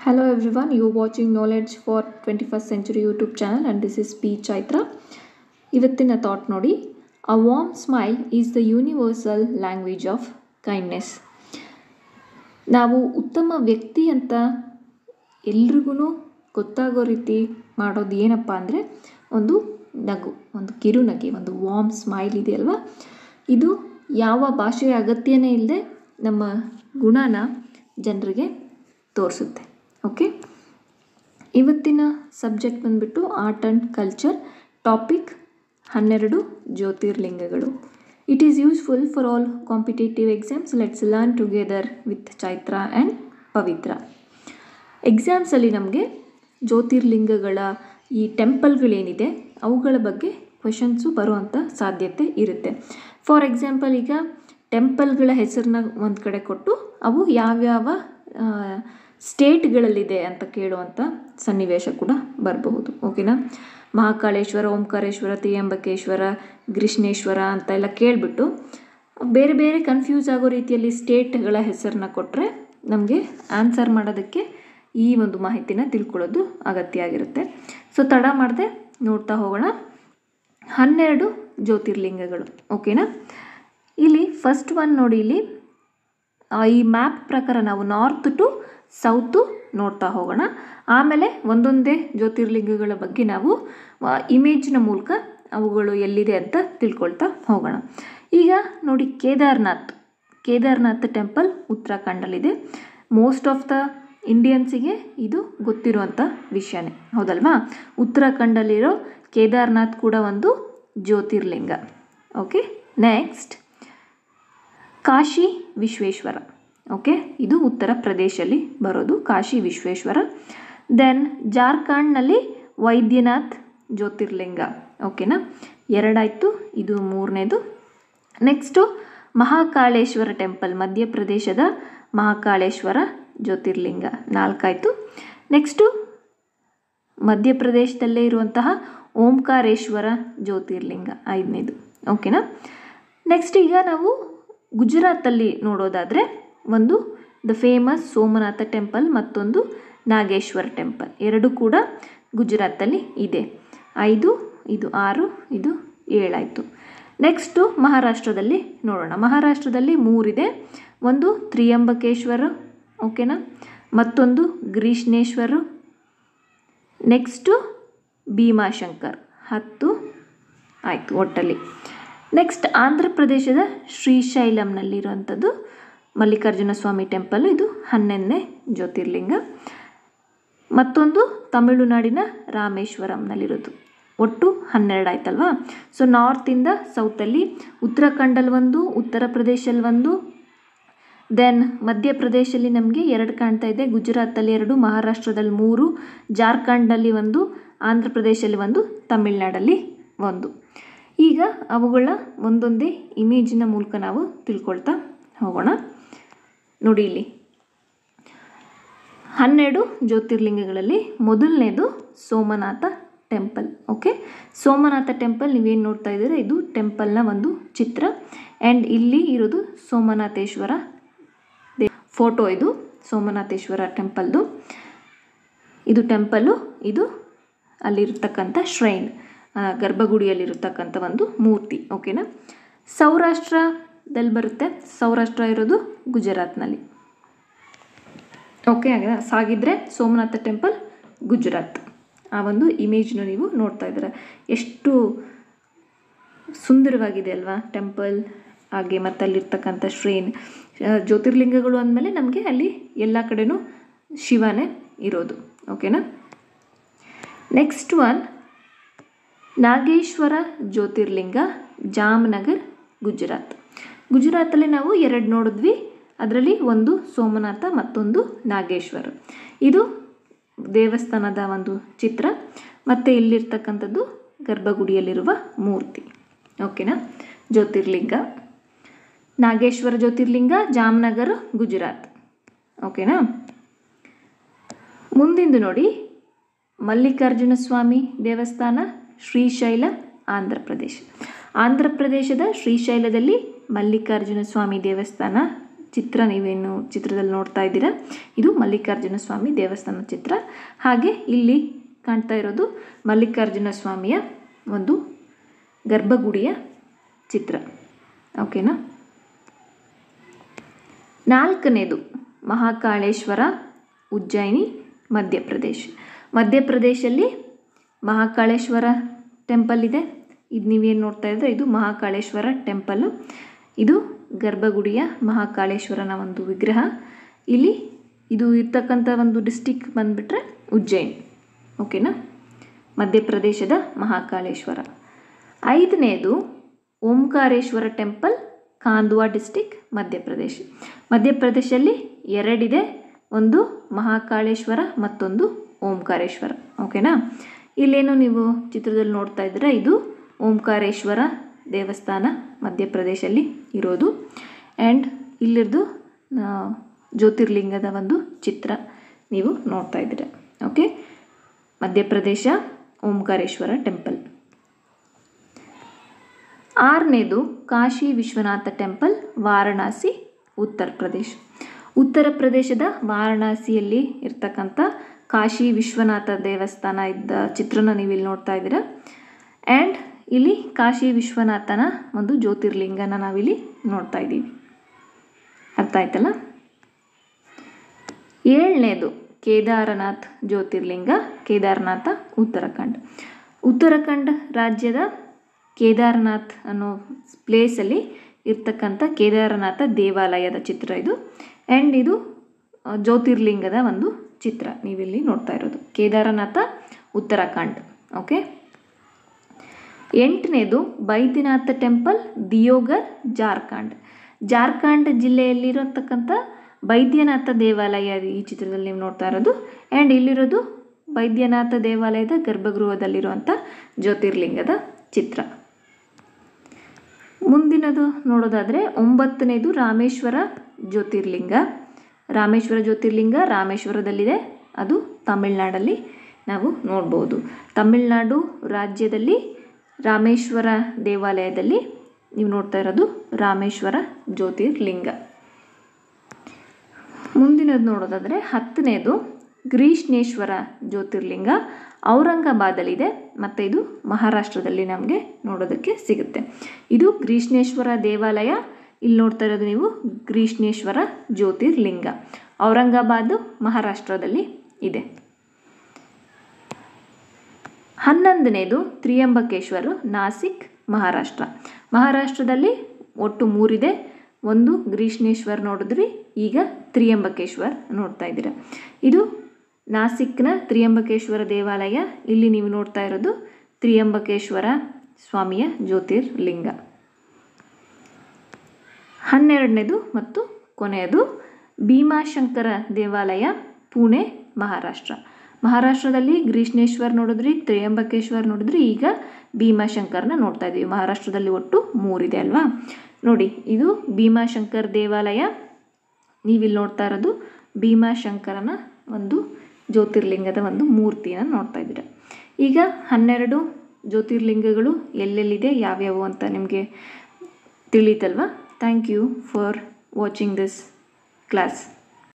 Hello everyone, you're watching Knowledge for 21st Century YouTube channel and this is P Chaitra. ಇವತ್ತಿನ thought ನೋಡಿ a warm smile is the universal language of kindness ನಾವು ಉತ್ತಮ ವ್ಯಕ್ತಿ ಅಂತ ಎಲ್ರಿಗೂ ಗೊತ್ತಾಗೋ ರೀತಿ ಮಾಡೋದು ಏನಪ್ಪ ಅಂದರೆ ಒಂದು ನಗು ಒಂದು ಕಿರುನಗೆ ಒಂದು ವಾರ್ಮ್ ಸ್ಮೈಲ್ ಇದೆಯಲ್ವ ಇದು ಯಾವ ಭಾಷೆಯ ಅಗತ್ಯನೇ ಇಲ್ಲದೆ ನಮ್ಮ ಗುಣನ ಜನರಿಗೆ ತೋರಿಸುತ್ತೆ ಓಕೆ ಇವತ್ತಿನ ಸಬ್ಜೆಕ್ಟ್ ಬಂದ್ಬಿಟ್ಟು ಆರ್ಟ್ ಆ್ಯಂಡ್ ಕಲ್ಚರ್ ಟಾಪಿಕ್ ಹನ್ನೆರಡು ಜ್ಯೋತಿರ್ಲಿಂಗಗಳು it is useful for all competitive exams let's learn together with Chaitra and Pavitra ಎಕ್ಸಾಮ್ಸಲ್ಲಿ ನಮಗೆ ಜ್ಯೋತಿರ್ಲಿಂಗಗಳ ಈ ಟೆಂಪಲ್ಗಳೇನಿದೆ ಅವುಗಳ ಬಗ್ಗೆ ಕ್ವೆಶನ್ಸು ಬರುವಂಥ ಸಾಧ್ಯತೆ ಇರುತ್ತೆ ಫಾರ್ ಎಕ್ಸಾಂಪಲ್ ಈಗ ಟೆಂಪಲ್ಗಳ ಹೆಸರನ್ನ ಒಂದು ಕಡೆ ಕೊಟ್ಟು ಅವು ಯಾವ್ಯಾವ ಸ್ಟೇಟ್ಗಳಲ್ಲಿದೆ ಅಂತ ಕೇಳುವಂಥ ಸನ್ನಿವೇಶ ಕೂಡ ಬರಬಹುದು ಓಕೆನಾ ಮಹಾಕಾಳೇಶ್ವರ ಓಂಕಾರೇಶ್ವರ ತ್ರಿಯಂಬಕೇಶ್ವರ ಗ್ರೀಷ್ಣೇಶ್ವರ ಅಂತ ಎಲ್ಲ ಕೇಳಿಬಿಟ್ಟು ಬೇರೆ ಬೇರೆ ಕನ್ಫ್ಯೂಸ್ ಆಗೋ ರೀತಿಯಲ್ಲಿ ಸ್ಟೇಟ್ಗಳ ಹೆಸರನ್ನ ಕೊಟ್ಟರೆ ನಮಗೆ ಆನ್ಸರ್ ಮಾಡೋದಕ್ಕೆ ಈ ಒಂದು ಮಾಹಿತಿನ ತಿಳ್ಕೊಳ್ಳೋದು ಅಗತ್ಯ ಆಗಿರುತ್ತೆ ಸೊ ತಡ ಮಾಡದೆ ನೋಡ್ತಾ ಹೋಗೋಣ ಹನ್ನೆರಡು ಜ್ಯೋತಿರ್ಲಿಂಗಗಳು ಓಕೆನಾ ಇಲ್ಲಿ ಫಸ್ಟ್ ಒನ್ ನೋಡಿ ಇಲ್ಲಿ ಈ ಮ್ಯಾಪ್ ಪ್ರಕಾರ ನಾವು ನಾರ್ತ್ ಟು ಸೌತು ನೋಡ್ತಾ ಹೋಗೋಣ ಆಮೇಲೆ ಒಂದೊಂದೇ ಜ್ಯೋತಿರ್ಲಿಂಗಗಳ ಬಗ್ಗೆ ನಾವು ಇಮೇಜ್ನ ಮೂಲಕ ಅವುಗಳು ಎಲ್ಲಿದೆ ಅಂತ ತಿಳ್ಕೊಳ್ತಾ ಹೋಗೋಣ ಈಗ ನೋಡಿ ಕೇದಾರ್ನಾಥ್ ಕೇದಾರ್ನಾಥ್ ಟೆಂಪಲ್ ಉತ್ತರಾಖಂಡಲ್ಲಿದೆ ಮೋಸ್ಟ್ ಆಫ್ ದ ಇಂಡಿಯನ್ಸಿಗೆ ಇದು ಗೊತ್ತಿರುವಂಥ ವಿಷಯನೇ ಹೌದಲ್ವಾ ಉತ್ತರಾಖಂಡಲ್ಲಿರೋ ಕೇದಾರ್ನಾಥ್ ಕೂಡ ಒಂದು ಜ್ಯೋತಿರ್ಲಿಂಗ okay next Kashi Vishweshwara okay ಇದು ಉತ್ತರ ಪ್ರದೇಶಲ್ಲಿ ಬರೋದು ಕಾಶಿ ವಿಶ್ವೇಶ್ವರ ದೆನ್ ಜಾರ್ಖಂಡ್ನಲ್ಲಿ ವೈದ್ಯನಾಥ್ ಜ್ಯೋತಿರ್ಲಿಂಗ ಓಕೆನಾ ಎರಡಾಯಿತು ಇದು ಮೂರನೇದು ನೆಕ್ಸ್ಟು ಮಹಾಕಾಳೇಶ್ವರ ಟೆಂಪಲ್ ಮಧ್ಯಪ್ರದೇಶದ ಮಹಾಕಾಳೇಶ್ವರ ಜ್ಯೋತಿರ್ಲಿಂಗ ನಾಲ್ಕಾಯಿತು ನೆಕ್ಸ್ಟು ಮಧ್ಯಪ್ರದೇಶದಲ್ಲೇ ಇರುವಂತಹ ಓಂಕಾರೇಶ್ವರ ಜ್ಯೋತಿರ್ಲಿಂಗ ಐದನೇದು ಓಕೆನಾ ನೆಕ್ಸ್ಟ್ ಈಗ ನಾವು ಗುಜರಾತಲ್ಲಿ ನೋಡೋದಾದರೆ ಒಂದು ದ ಫೇಮಸ್ ಸೋಮನಾಥ ಟೆಂಪಲ್ ಮತ್ತೊಂದು ನಾಗೇಶ್ವರ ಟೆಂಪಲ್ ಎರಡು ಕೂಡ ಗುಜರಾತಲ್ಲಿ ಇದೆ ಐದು ಇದು ಆರು ಇದು ಏಳಾಯಿತು ನೆಕ್ಸ್ಟು ಮಹಾರಾಷ್ಟ್ರದಲ್ಲಿ ನೋಡೋಣ ಮಹಾರಾಷ್ಟ್ರದಲ್ಲಿ ಮೂರಿದೆ ಒಂದು ತ್ರಿಯಂಬಕೇಶ್ವರ ಓಕೆನಾ ಮತ್ತೊಂದು ಗ್ರೀಷ್ಣೇಶ್ವರ ನೆಕ್ಸ್ಟು ಭೀಮಾಶಂಕರ್ ಹತ್ತು ಆಯಿತು ಒಟ್ಟಲ್ಲಿ ನೆಕ್ಸ್ಟ್ ಆಂಧ್ರ ಪ್ರದೇಶದ ಶ್ರೀಶೈಲಂನಲ್ಲಿರುವಂಥದ್ದು ಮಲ್ಲಿಕಾರ್ಜುನ ಸ್ವಾಮಿ ಟೆಂಪಲ್ ಇದು ಹನ್ನೊಂದನೇ ಜ್ಯೋತಿರ್ಲಿಂಗ ಮತ್ತೊಂದು ತಮಿಳುನಾಡಿನ ರಾಮೇಶ್ವರಂನಲ್ಲಿರೋದು ಒಟ್ಟು ಹನ್ನೆರಡು ಆಯ್ತಲ್ವಾ ಸೊ ನಾರ್ತಿಂದ ಸೌತಲ್ಲಿ ಉತ್ತರಾಖಂಡಲ್ಲಿ ಒಂದು ಉತ್ತರ ಪ್ರದೇಶಲ್ಲಿ ಒಂದು ದೆನ್ ಮಧ್ಯಪ್ರದೇಶಲ್ಲಿ ನಮಗೆ ಎರಡು ಕಾಣ್ತಾ ಇದೆ ಗುಜರಾತಲ್ಲಿ ಎರಡು ಮಹಾರಾಷ್ಟ್ರದಲ್ಲಿ ಮೂರು ಜಾರ್ಖಂಡಲ್ಲಿ ಒಂದು ಆಂಧ್ರ ಪ್ರದೇಶಲ್ಲಿ ಒಂದು ತಮಿಳ್ನಾಡಲ್ಲಿ ಒಂದು ಈಗ ಅವುಗಳ ಒಂದೊಂದೇ ಇಮೇಜಿನ ಮೂಲಕ ನಾವು ತಿಳ್ಕೊಳ್ತಾ ಹೋಗೋಣ ನೋಡಿ ಇಲ್ಲಿ ಹನ್ನೆರಡು ಜ್ಯೋತಿರ್ಲಿಂಗಗಳಲ್ಲಿ ಮೊದಲನೇದು Somnath temple okay Somnath temple ನೀವೇನು ನೋಡ್ತಾ ಇದ್ದೀರಾ ಇದು ಟೆಂಪಲ್ನ ಒಂದು ಚಿತ್ರ ಆ್ಯಂಡ್ ಇಲ್ಲಿ ಇರೋದು ಸೋಮನಾಥೇಶ್ವರ ದೇ ಫೋಟೋ ಇದು ಸೋಮನಾಥೇಶ್ವರ ಟೆಂಪಲ್ದು ಇದು ಟೆಂಪಲ್ಲು ಇದು ಅಲ್ಲಿರ್ತಕ್ಕಂಥ ಶ್ರೈನ್ ಗರ್ಭಗುಡಿಯಲ್ಲಿರ್ತಕ್ಕಂಥ ಒಂದು ಮೂರ್ತಿ ಓಕೆನಾ ಸೌರಾಷ್ಟ್ರದಲ್ಲಿ ಬರುತ್ತೆ ಸೌರಾಷ್ಟ್ರ ಇರೋದು ಗುಜರಾತ್ನಲ್ಲಿ ಓಕೆ ಆಗ ಸಾಗಿದ್ರೆ ಸೋಮನಾಥ ಟೆಂಪಲ್ ಗುಜರಾತ್ ಆ ಒಂದು ಇಮೇಜ್ನ ನೀವು ನೋಡ್ತಾ ಇದ್ದೀರ ಎಷ್ಟು ಸುಂದರವಾಗಿದೆ ಅಲ್ವಾ ಟೆಂಪಲ್ ಹಾಗೆ ಮತ್ತು ಅಲ್ಲಿರ್ತಕ್ಕಂಥ ಶ್ರೇನ್ ಜ್ಯೋತಿರ್ಲಿಂಗಗಳು ಅಂದಮೇಲೆ ನಮಗೆ ಅಲ್ಲಿ ಎಲ್ಲ ಕಡೆನೂ ಶಿವನೇ ಇರೋದು ಓಕೆನಾ ನೆಕ್ಸ್ಟ್ ಒನ್ ನಾಗೇಶ್ವರ ಜ್ಯೋತಿರ್ಲಿಂಗ ಜಾಮ್ನಗರ್ ಗುಜರಾತ್ ಗುಜರಾತಲ್ಲಿ ನಾವು ಎರಡು ನೋಡಿದ್ವಿ ಅದರಲ್ಲಿ ಒಂದು ಸೋಮನಾಥ ಮತ್ತೊಂದು ನಾಗೇಶ್ವರ ಇದು ದೇವಸ್ಥಾನದ ಒಂದು ಚಿತ್ರ ಮತ್ತು ಇಲ್ಲಿರ್ತಕ್ಕಂಥದ್ದು ಗರ್ಭಗುಡಿಯಲ್ಲಿರುವ ಮೂರ್ತಿ ಓಕೆನಾ ಜ್ಯೋತಿರ್ಲಿಂಗ ನಾಗೇಶ್ವರ ಜ್ಯೋತಿರ್ಲಿಂಗ ಜಾಮ್ನಗರ್ ಗುಜರಾತ್ ಓಕೆನಾ ಮುಂದಿಂದು ನೋಡಿ ಮಲ್ಲಿಕಾರ್ಜುನ ಸ್ವಾಮಿ ದೇವಸ್ಥಾನ ಶ್ರೀಶೈಲ ಆಂಧ್ರ ಪ್ರದೇಶ ಆಂಧ್ರ ಪ್ರದೇಶದ ಶ್ರೀಶೈಲದಲ್ಲಿ ಮಲ್ಲಿಕಾರ್ಜುನ ಸ್ವಾಮಿ ದೇವಸ್ಥಾನ ಚಿತ್ರ ನೀವೇನು ಚಿತ್ರದಲ್ಲಿ ನೋಡ್ತಾ ಇದ್ದೀರಾ ಇದು ಮಲ್ಲಿಕಾರ್ಜುನ ಸ್ವಾಮಿ ದೇವಸ್ಥಾನ ಚಿತ್ರ ಹಾಗೆ ಇಲ್ಲಿ ಕಾಣ್ತಾ ಇರೋದು ಮಲ್ಲಿಕಾರ್ಜುನ ಸ್ವಾಮಿಯ ಒಂದು ಗರ್ಭಗುಡಿಯ ಚಿತ್ರ ಓಕೆನಾ ನಾಲ್ಕನೇದು ಮಹಾಕಾಳೇಶ್ವರ ಉಜ್ಜಯಿನಿ ಮಧ್ಯಪ್ರದೇಶ್ ಮಧ್ಯಪ್ರದೇಶಲ್ಲಿ ಮಹಾಕಾಳೇಶ್ವರ ಟೆಂಪಲ್ ಇದೆ ಇದು ನೀವೇನು ನೋಡ್ತಾ ಇದ್ರೆ ಇದು ಮಹಾಕಾಳೇಶ್ವರ ಟೆಂಪಲ್ಲು ಇದು ಗರ್ಭಗುಡಿಯ ಮಹಾಕಾಳೇಶ್ವರನ ಒಂದು ವಿಗ್ರಹ ಇಲ್ಲಿ ಇದು ಇರ್ತಕ್ಕಂಥ ಒಂದು ಡಿಸ್ಟಿಕ್ ಬಂದುಬಿಟ್ರೆ ಉಜ್ಜಯಿನ್ ಓಕೆನಾ ಮಧ್ಯಪ್ರದೇಶದ ಮಹಾಕಾಳೇಶ್ವರ ಐದನೇದು ಓಂಕಾರೇಶ್ವರ ಟೆಂಪಲ್ ಕಾಂದುವಾ ಡಿಸ್ಟಿಕ್ ಮಧ್ಯಪ್ರದೇಶ ಮಧ್ಯಪ್ರದೇಶಲ್ಲಿ ಎರಡಿದೆ ಒಂದು ಮಹಾಕಾಳೇಶ್ವರ ಮತ್ತೊಂದು ಓಂಕಾರೇಶ್ವರ ಓಕೆನಾ ಇಲ್ಲೇನು ನೀವು ಚಿತ್ರದಲ್ಲಿ ನೋಡ್ತಾ ಇದ್ದೀರಾ ಇದು ಓಂಕಾರೇಶ್ವರ ದೇವಸ್ಥಾನ ಮಧ್ಯಪ್ರದೇಶಲ್ಲಿ ಇರೋದು ಆ್ಯಂಡ್ ಇಲ್ಲಿರ್ದು ಆ, ಜ್ಯೋತಿರ್ಲಿಂಗದ ಒಂದು ಚಿತ್ರ ನೀವು ನೋಡ್ತಾ ಇದ್ದೀರಾ ಓಕೆ ಮಧ್ಯಪ್ರದೇಶ ಓಂಕಾರೇಶ್ವರ ಟೆಂಪಲ್ ಆರನೇದು ಕಾಶಿ ವಿಶ್ವನಾಥ ಟೆಂಪಲ್ ವಾರಣಾಸಿ ಉತ್ತರ ಪ್ರದೇಶ್ ಉತ್ತರ ಪ್ರದೇಶದ ವಾರಣಾಸಿಯಲ್ಲಿ ಇರ್ತಕ್ಕಂಥ ಕಾಶಿ ವಿಶ್ವನಾಥ ದೇವಸ್ಥಾನ ಇದ್ದ ಚಿತ್ರನ ನೀವು ಇಲ್ಲಿ ನೋಡ್ತಾ ಇದ್ದೀರಾ ಆ್ಯಂಡ್ ಇಲ್ಲಿ ಕಾಶಿ ವಿಶ್ವನಾಥನ ಒಂದು ಜ್ಯೋತಿರ್ಲಿಂಗನ ನಾವಿಲ್ಲಿ ನೋಡ್ತಾ ಇದ್ದೀವಿ ಅರ್ಥ ಆಯ್ತಲ್ಲ ಏಳನೇದು ಕೇದಾರನಾಥ್ ಜ್ಯೋತಿರ್ಲಿಂಗ ಕೇದಾರನಾಥ ಉತ್ತರಾಖಂಡ್ ಉತ್ತರಾಖಂಡ್ ರಾಜ್ಯದ ಕೇದಾರನಾಥ್ ಅನ್ನೋ ಪ್ಲೇಸಲ್ಲಿ ಇರ್ತಕ್ಕಂಥ ಕೇದಾರನಾಥ ದೇವಾಲಯದ ಚಿತ್ರ ಇದು ಆ್ಯಂಡ್ ಇದು ಆ, ಜ್ಯೋತಿರ್ಲಿಂಗದ ಒಂದು ಚಿತ್ರ ನೀವಿಲ್ಲಿ ನೋಡ್ತಾ ಇರೋದು ಕೇದಾರನಾಥ ಉತ್ತರಾಖಂಡ್ ಓಕೆ ಎಂಟನೇದು ಬೈದ್ಯನಾಥ ಟೆಂಪಲ್ ದಿಯೋಗರ್ ಜಾರ್ಖಂಡ್ ಜಾರ್ಖಂಡ್ ಜಿಲ್ಲೆಯಲ್ಲಿರತಕ್ಕಂಥ ಬೈದ್ಯನಾಥ ದೇವಾಲಯ ಈ ಚಿತ್ರದಲ್ಲಿ ನೀವು ನೋಡ್ತಾ ಇರೋದು ಆ್ಯಂಡ್ ಇಲ್ಲಿರೋದು ಬೈದ್ಯನಾಥ ದೇವಾಲಯದ ಗರ್ಭಗೃಹದಲ್ಲಿರುವಂಥ ಜ್ಯೋತಿರ್ಲಿಂಗದ ಚಿತ್ರ ಮುಂದಿನದು ನೋಡೋದಾದರೆ ಒಂಬತ್ತನೇದು ರಾಮೇಶ್ವರ ಜ್ಯೋತಿರ್ಲಿಂಗ ರಾಮೇಶ್ವರ ಜ್ಯೋತಿರ್ಲಿಂಗ ರಾಮೇಶ್ವರದಲ್ಲಿದೆ ಅದು ತಮಿಳ್ನಾಡಲ್ಲಿ ನಾವು ನೋಡ್ಬೋದು ತಮಿಳ್ನಾಡು ರಾಜ್ಯದಲ್ಲಿ ರಾಮೇಶ್ವರ ದೇವಾಲಯದಲ್ಲಿ ನೀವು ನೋಡ್ತಾ ಇರೋದು ರಾಮೇಶ್ವರ ಜ್ಯೋತಿರ್ಲಿಂಗ ಮುಂದಿನದು ನೋಡೋದಾದರೆ ಹತ್ತನೇದು ಗ್ರೀಷ್ಣೇಶ್ವರ ಜ್ಯೋತಿರ್ಲಿಂಗ ಔರಂಗಾಬಾದಲ್ಲಿದೆ ಮತ್ತು ಇದು ಮಹಾರಾಷ್ಟ್ರದಲ್ಲಿ ನಮಗೆ ನೋಡೋದಕ್ಕೆ ಸಿಗುತ್ತೆ ಇದು ಗ್ರೀಷ್ಣೇಶ್ವರ ದೇವಾಲಯ ಇಲ್ಲಿ ನೋಡ್ತಾ ಇರೋದು ನೀವು ಗ್ರೀಷ್ಣೇಶ್ವರ ಜ್ಯೋತಿರ್ಲಿಂಗ ಔರಂಗಾಬಾದು ಮಹಾರಾಷ್ಟ್ರದಲ್ಲಿ ಇದೆ ಹನ್ನೊಂದನೇದು ತ್ರಿಯಂಬಕೇಶ್ವರ ನಾಸಿಕ್ ಮಹಾರಾಷ್ಟ್ರ ಮಹಾರಾಷ್ಟ್ರದಲ್ಲಿ ಒಟ್ಟು ಮೂರಿದೆ ಒಂದು ಗ್ರೀಷ್ಣೇಶ್ವರ್ ನೋಡಿದ್ರಿ ಈಗ ತ್ರಿಯಂಬಕೇಶ್ವರ್ ನೋಡ್ತಾ ಇದ್ದೀರಾ ಇದು ನಾಸಿಕ್ನ ತ್ರಿಯಂಬಕೇಶ್ವರ ದೇವಾಲಯ ಇಲ್ಲಿ ನೀವು ನೋಡ್ತಾ ಇರೋದು ತ್ರಿಯಂಬಕೇಶ್ವರ ಸ್ವಾಮಿಯ ಜ್ಯೋತಿರ್ಲಿಂಗ ಹನ್ನೆರಡನೇದು ಮತ್ತು ಕೊನೆಯದು ಭೀಮಾಶಂಕರ ದೇವಾಲಯ ಪುಣೆ ಮಹಾರಾಷ್ಟ್ರ ಮಹಾರಾಷ್ಟ್ರದಲ್ಲಿ ಗ್ರೀಷ್ಣೇಶ್ವರ್ ನೋಡಿದ್ರಿ ತ್ರಿಯಂಬಕೇಶ್ವರ್ ನೋಡಿದ್ರಿ ಈಗ ಭೀಮಾಶಂಕರ್ನ ನೋಡ್ತಾ ಇದ್ದೀವಿ ಮಹಾರಾಷ್ಟ್ರದಲ್ಲಿ ಒಟ್ಟು ಮೂರಿದೆ ಅಲ್ವಾ ನೋಡಿ ಇದು ಭೀಮಾಶಂಕರ್ ದೇವಾಲಯ ನೀವಿಲ್ಲಿ ನೋಡ್ತಾ ಇರೋದು ಭೀಮಾಶಂಕರನ ಒಂದು ಜ್ಯೋತಿರ್ಲಿಂಗದ ಒಂದು ಮೂರ್ತಿನ ನೋಡ್ತಾ ಇದ್ದೀರಾ ಈಗ ಹನ್ನೆರಡು ಜ್ಯೋತಿರ್ಲಿಂಗಗಳು ಎಲ್ಲೆಲ್ಲಿದೆ ಯಾವ್ಯಾವು ಅಂತ ನಿಮಗೆ ತಿಳಿತಲ್ವಾ thank you for watching this class